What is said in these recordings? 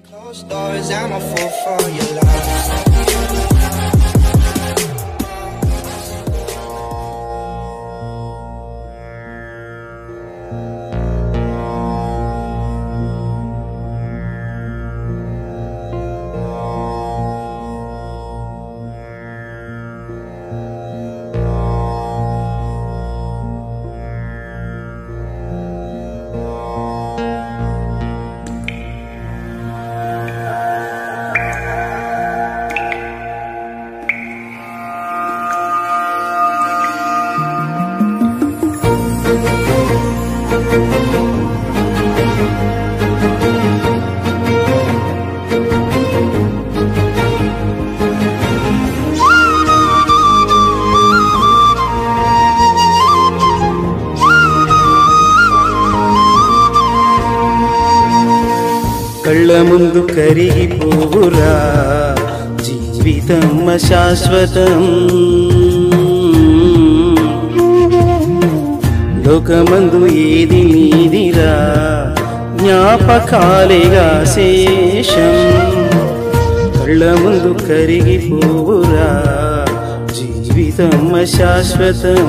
Closed doors, I'm a fool for your love. కళ్ళ ముందు కరిగిపోవురా జీవితం శాశ్వతం లోకమందు ఏది నీదిరా జ్ఞాపకాలేగా శేషం కళ్ళ ముందు కరిగిపోవురా జీవితం శాశ్వతం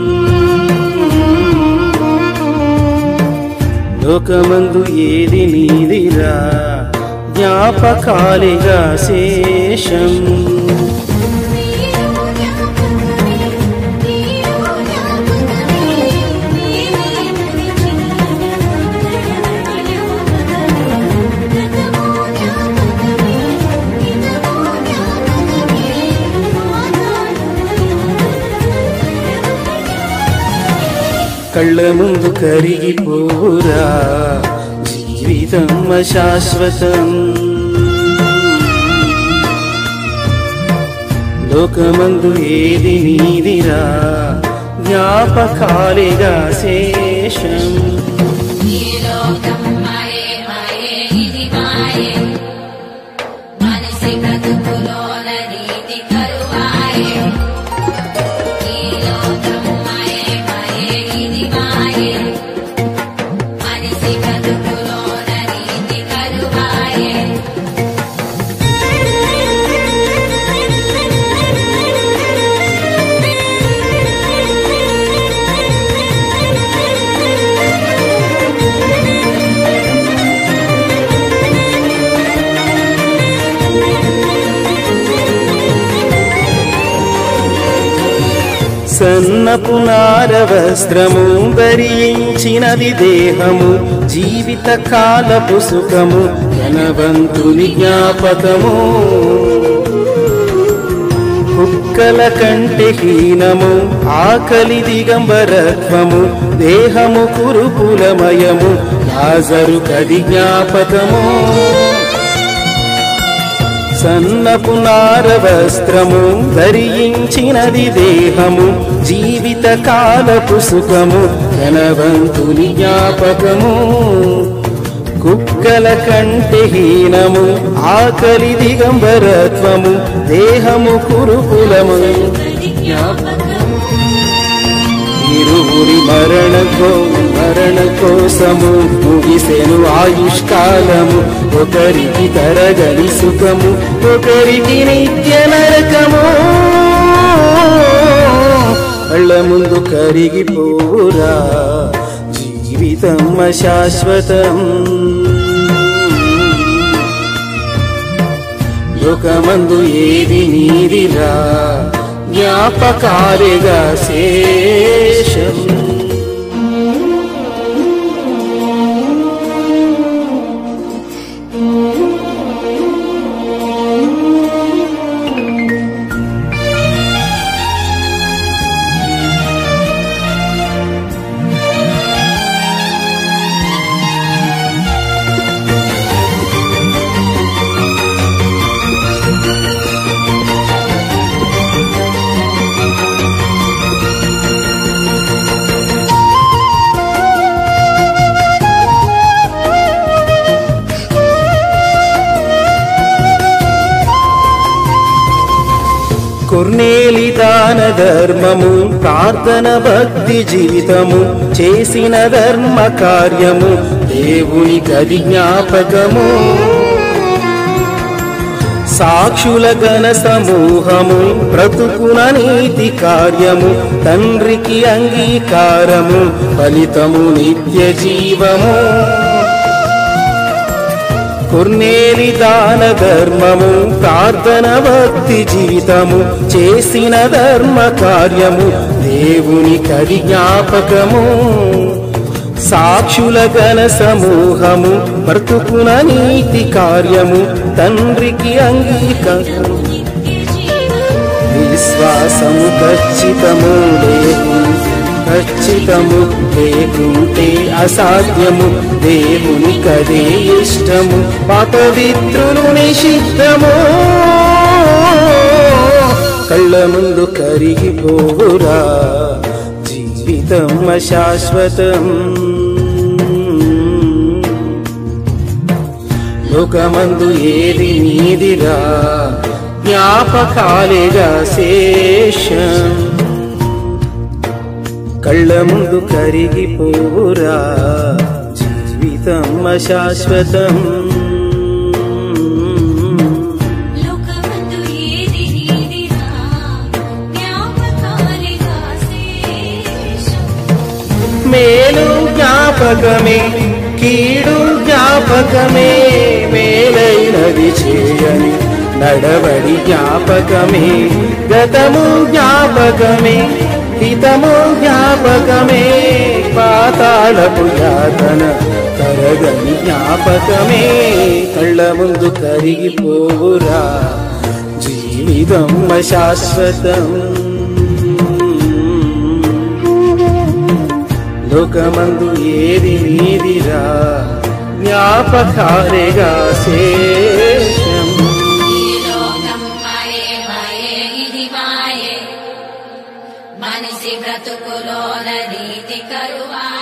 లోకమందు ఏది నీదిరా జ్ఞాపకాలిగా శేషం కళ్ళ ముందు కరిగిపోరా జీవితం శాశ్వతం లోకమందు ఏది నీదిరా జ్ఞాపకాలిగా శేషం సన్నపు నార వస్త్రము ధరించినది దేహము జీవిత కాలపు సుఖము ధనవంతుని జ్ఞాపకము కుక్కల కంటే హీనము ఆకలి దిగంబరత్వము దేహము కురుపులమయము లాజరు కది జ్ఞాపకము సన్నపు నార వస్త్రము ధరించినది దేహము జీవిత కాలపు సుఖము ధనవంతుని జ్ఞాపకము కుక్కల కంటే హీనము ఆకలి దిగంబరత్వము దేహము కురుకులము ఇరువురి మరణకో మరణ కోసము ముగిసెను ఆయుష్కాలము ఒకరికి తరగని సుఖము ఒకరికి నిత్య నరకము కళ్ళ ముందు కరిగిపోరా జీవితం శాశ్వతం లోకమందు ఏది నీదిరా జ్ఞాపకాలిగా శేషం కొర్నేలి దాన ధర్మము ప్రార్థన భక్తి జీవితము చేసిన ధర్మ కార్యము దేవుని గది జ్ఞాపకము సాక్షుల గణ సమూహము బ్రతుకున నీతి కార్యము తండ్రికి అంగీకారము ఫలితము నిత్య జీవము కుర్నేలి దాన ధర్మము ప్రార్థన భక్తి జీవితము చేసిన ధర్మ కార్యము దేవుని కది జ్ఞాపకము సాక్షుల గణ సమూహము బ్రతుకున నీతి కార్యము తండ్రికి అంగీకారము విశ్వాసము ఖచ్చితము లేకుంటే ఖచ్చితము లేకుంటే అసాధ్యము దేవుని కదే ఇష్టము పవిత్రులు నిషిద్ధము కళ్ళ ముందు కరిగిపోవురా జీవితం శాశ్వతం లోకమందు ఏది నీదిరా జ్ఞాపకాలేగా శేషం కళ్ళ ముందు కరిగిపోవురా జీవితం శాశ్వతం లోకమందు ఏది నీదిరా జ్ఞాపకాలిగా శేషం మేలు జ్ఞాపకమే కీడు జ్ఞాపకమే మేలైనది చేయని నడవడి జ్ఞాపకమే గతము జ్ఞాపకమే హితము జ్ఞాపకమే పాతాళపు యాతన తరగని జ్ఞాపకమే కళ్ళ ముందు కరిగిపోవురా జీవితం శాశ్వతం లోకమందు ఏది నీదిరా జ్ఞాపకాలేగా శేషం ఈ లోకం మాయే మాయే ఇది మాయే మనిషి బ్రతుకులోన నీతి కరువా